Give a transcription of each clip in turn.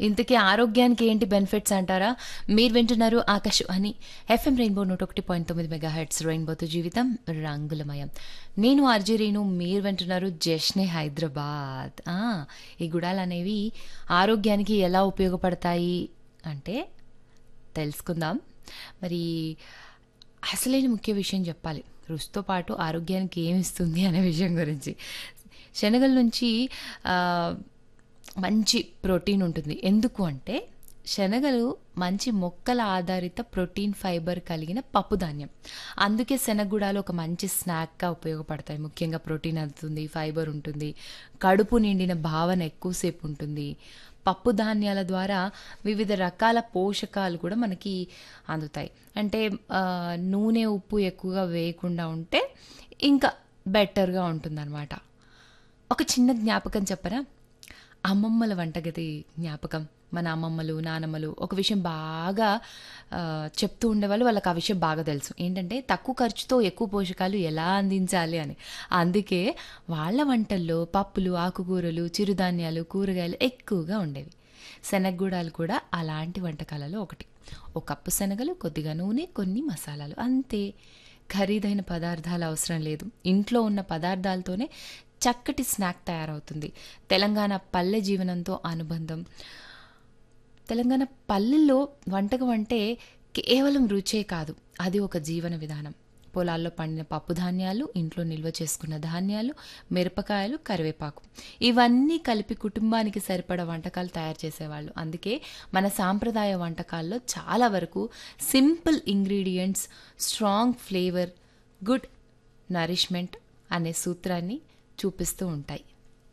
ఇంతకీ ఆరోగ్యానికి ఏంటి బెనిఫిట్స్ అంటారా మీరు వింటున్నారు ఆకాశవాణి ఎఫ్ఎం రెయిన్బో నూట ఒకటి పాయింట్ తొమ్మిది మెగా హెడ్స్ రెయిన్బోతో జీవితం రంగులమయం నేను ఆర్జీ రేణు మీరు వింటున్నారు జష్నే హైదరాబాద్ ఆ, ఈ గుడాలు అనేవి ఆరోగ్యానికి ఎలా ఉపయోగపడతాయి అంటే తెలుసుకుందాం మరి అసలైన ముఖ్య విషయం చెప్పాలి రుచితో పాటు ఆరోగ్యానికి ఏమి ఇస్తుంది అనే విషయం గురించి శనగల నుంచి ఆ, మంచి ప్రోటీన్ ఉంటుంది ఎందుకు అంటే శనగలు మంచి మొక్కల ఆధారిత ప్రోటీన్ ఫైబర్ కలిగిన పప్పు ధాన్యం అందుకే శనగగుడాలు ఒక మంచి స్నాక్గా ఉపయోగపడతాయి ముఖ్యంగా ప్రోటీన్ అందుతుంది ఫైబర్ ఉంటుంది కడుపు నిండిన భావన ఎక్కువసేపు ఉంటుంది పప్పు ధాన్యాల ద్వారా వివిధ రకాల పోషకాలు కూడా మనకి అందుతాయి అంటే ఆ, నూనె ఉప్పు ఎక్కువగా వేయకుండా ఉంటే ఇంకా బెటర్గా ఉంటుందన్నమాట ఒక చిన్న జ్ఞాపకం చెప్పరా అమ్మమ్మల వంటగది జ్ఞాపకం మన అమ్మమ్మలు నానమ్మలు ఒక విషయం బాగా ఆ, చెప్తూ ఉండేవాళ్ళు వాళ్ళకి ఆ విషయం బాగా తెలుసు ఏంటంటే తక్కువ ఖర్చుతో ఎక్కువ పోషకాలు ఎలా అందించాలి అని అందుకే వాళ్ళ వంటల్లో పప్పులు ఆకుకూరలు చిరుధాన్యాలు కూరగాయలు ఎక్కువగా ఉండేవి శనగగూడాలు కూడా అలాంటి వంటకాలలో ఒకటి ఒక కప్పు శనగలు కొద్దిగా నూనె కొన్ని మసాలాలు అంతే ఖరీదైన పదార్థాలు అవసరం లేదు ఇంట్లో ఉన్న పదార్థాలతోనే చక్కటి స్నాక్ తయారవుతుంది తెలంగాణ పల్లె జీవనంతో అనుబంధం తెలంగాణ పల్లెల్లో వంటకం అంటే కేవలం రుచే కాదు అది ఒక జీవన విధానం పొలాల్లో పండిన పప్పు ధాన్యాలు ఇంట్లో నిల్వ చేసుకున్న ధాన్యాలు మిరపకాయలు కరివేపాకు ఇవన్నీ కలిపి కుటుంబానికి సరిపడ వంటకాలు తయారు చేసేవాళ్ళు అందుకే మన సాంప్రదాయ వంటకాల్లో చాలా వరకు simple ingredients strong flavour good nourishment అనే సూత్రాన్ని చూపిస్తూ ఉంటాయి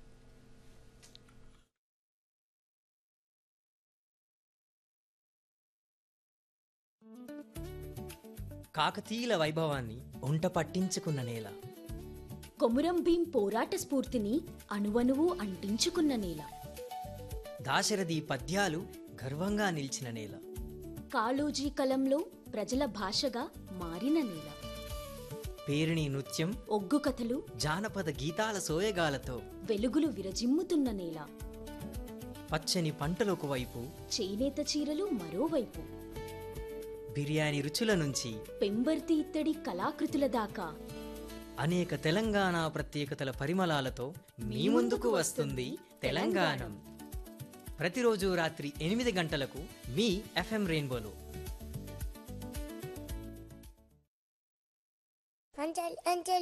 కాకతీయుల వైభవాన్ని ఒంట పట్టించుకున్న నేల కొమురం భీం పోరాట స్ఫూర్తిని అణువణువు అంటించుకున్న నేల దాశరథి పద్యాలు గర్వంగా నిలిచిన నేల కాళోజీ కలంలో ప్రజల భాషగా మారిన నేల పేరిణి నృత్యం ఒగ్గు కథలు జానపద గీతాల సోయగాలతో వెలుగులు విరజిమ్ముతున్న నేల పచ్చని పంటలకు వైపు చేనేత చీరలు మరోవైపు బిర్యానీ రుచుల నుంచి పెంబర్తి ఇత్తడి కళాకృతుల దాకా అనేక తెలంగాణ ప్రత్యేకతల పరిమళాలతో మీ ముందుకు వస్తుంది తెలంగాణం ప్రతిరోజు రాత్రి ఎనిమిది గంటలకు మీ ఎఫ్ఎం రెయిన్బోలో అంజలి అంజలి